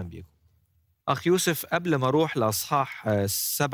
بيكم أخ يوسف قبل ما أروح لأصحاح آه،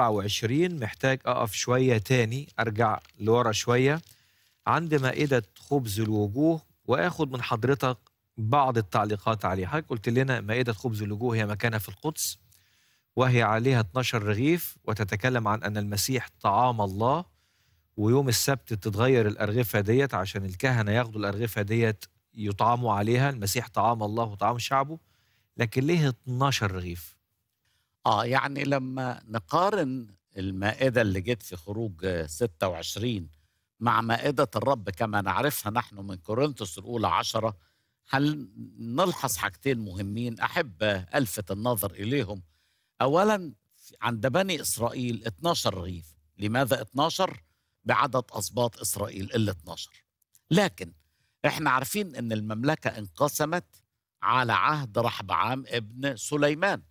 27 محتاج أقف شوية تاني أرجع لورا شوية عند مائدة خبز الوجوه وآخد من حضرتك بعض التعليقات عليها حضرتك قلت لنا مائدة خبز الوجوه هي مكانها في القدس وهي عليها 12 رغيف وتتكلم عن أن المسيح طعام الله ويوم السبت تتغير الأرغفة ديت عشان الكهنة ياخدوا الأرغفة ديت يطعموا عليها المسيح طعام الله وطعام شعبه لكن ليه 12 رغيف اه يعني لما نقارن المائدة اللي جت في خروج آه، 26 مع مائدة الرب كما نعرفها نحن من كورنثوس الأولى عشرة هل نلحظ حاجتين مهمين أحب آه، ألفت النظر إليهم أولا عند بني إسرائيل 12 رغيف لماذا 12 بعدد أسباط إسرائيل ال 12 لكن احنا عارفين ان المملكة انقسمت على عهد رحبعام ابن سليمان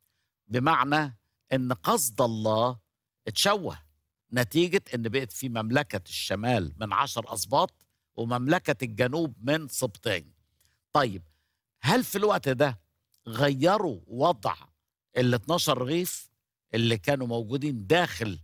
بمعنى ان قصد الله اتشوه نتيجة ان بقت في مملكة الشمال من عشر أسباط ومملكة الجنوب من سبطين طيب هل في الوقت ده غيروا وضع ال 12 رغيف اللي كانوا موجودين داخل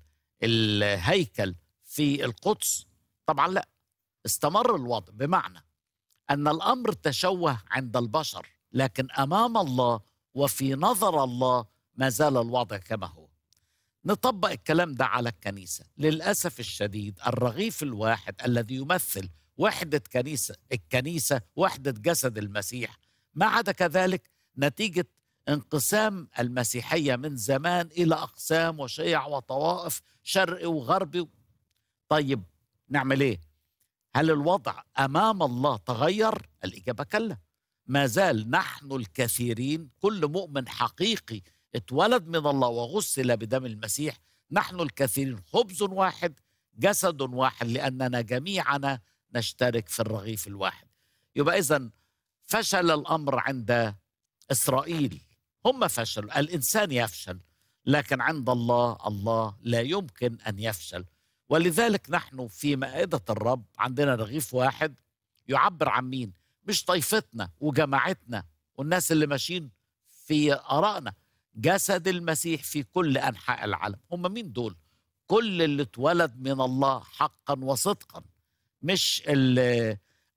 الهيكل في القدس طبعا لا استمر الوضع بمعنى ان الامر تشوه عند البشر لكن امام الله وفي نظر الله ما زال الوضع كما هو نطبق الكلام ده على الكنيسه للاسف الشديد الرغيف الواحد الذي يمثل وحده كنيسه الكنيسه وحده جسد المسيح ما عدا كذلك نتيجه انقسام المسيحيه من زمان الى اقسام وشيع وطوائف شرقي وغربي طيب نعمل ايه هل الوضع امام الله تغير الاجابه كلا ما زال نحن الكثيرين كل مؤمن حقيقي اتولد من الله وغسل بدم المسيح نحن الكثيرين خبز واحد جسد واحد لاننا جميعنا نشترك في الرغيف الواحد يبقى اذا فشل الامر عند اسرائيل هم فشلوا الانسان يفشل لكن عند الله الله لا يمكن ان يفشل ولذلك نحن في مائدة الرب عندنا رغيف واحد يعبر عن مين مش طائفتنا وجماعتنا والناس اللي ماشيين في آرائنا جسد المسيح في كل أنحاء العالم هم مين دول كل اللي اتولد من الله حقا وصدقا مش اللي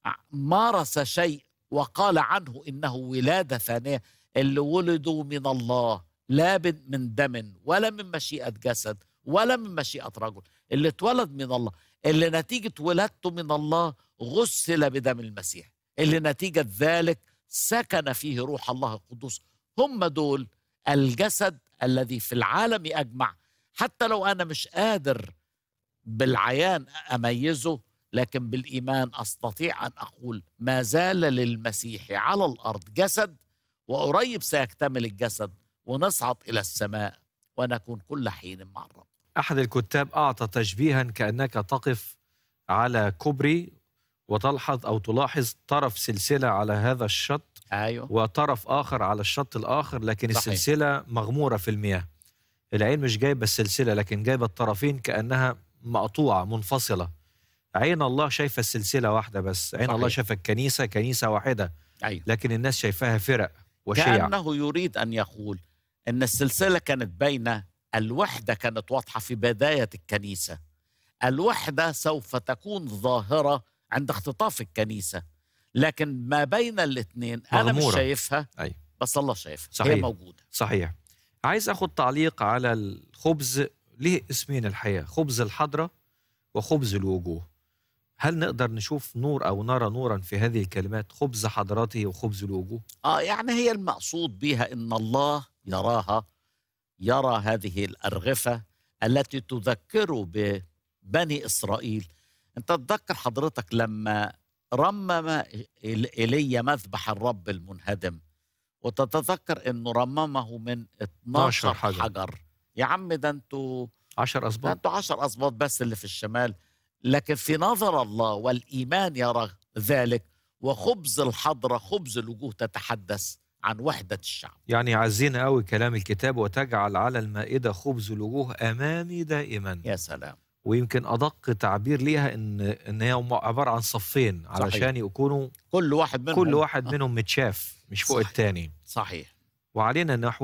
مارس شيء وقال عنه إنه ولادة ثانية اللي ولدوا من الله لا من دم ولا من مشيئة جسد ولا من مشيئة رجل اللي اتولد من الله اللي نتيجة ولادته من الله غسل بدم المسيح اللي نتيجة ذلك سكن فيه روح الله القدوس هم دول الجسد الذي في العالم أجمع حتى لو أنا مش قادر بالعيان أميزه لكن بالإيمان أستطيع أن أقول ما زال للمسيح على الأرض جسد وقريب سيكتمل الجسد ونصعد إلى السماء ونكون كل حين مع الرب أحد الكتاب أعطى تشبيها كأنك تقف على كوبري وتلحظ أو تلاحظ طرف سلسلة على هذا الشط أيوه وطرف آخر على الشط الآخر لكن صحيح. السلسلة مغمورة في المياه العين مش جايبة السلسلة لكن جايبة الطرفين كأنها مقطوعة منفصلة عين الله شايفة السلسلة واحدة بس عين صحيح. الله شايفة الكنيسة كنيسة واحدة أيوه لكن الناس شايفاها فرق وشيع كأنه يريد أن يقول أن السلسلة كانت بين الوحدة كانت واضحة في بداية الكنيسة الوحدة سوف تكون ظاهرة عند اختطاف الكنيسة لكن ما بين الاثنين أنا مش مغمورة. شايفها أي. بس الله شايفها هي صحيح. موجودة صحيح عايز أخد تعليق على الخبز ليه اسمين الحقيقة خبز الحضرة وخبز الوجوه هل نقدر نشوف نور أو نرى نورا في هذه الكلمات خبز حضرته وخبز الوجوه آه يعني هي المقصود بها إن الله يراها يرى هذه الأرغفة التي تذكره ببني إسرائيل أنت تذكر حضرتك لما رمم إل- إيليا مذبح الرب المنهدم وتتذكر أنه رممه من 12 12 حجر. حجر, يا عم ده أنتوا عشر ده أسباط أنتوا 10 أسباط بس اللي في الشمال لكن في نظر الله والإيمان يرى ذلك وخبز الحضرة خبز الوجوه تتحدث عن وحدة الشعب يعني عزينا قوي كلام الكتاب وتجعل على المائدة خبز الوجوه أمامي دائما يا سلام ويمكن أدق تعبير ليها إن إن هي عبارة عن صفين علشان يكونوا كل واحد منهم كل واحد منهم متشاف مش فوق صحيح. التاني صحيح وعلينا نحو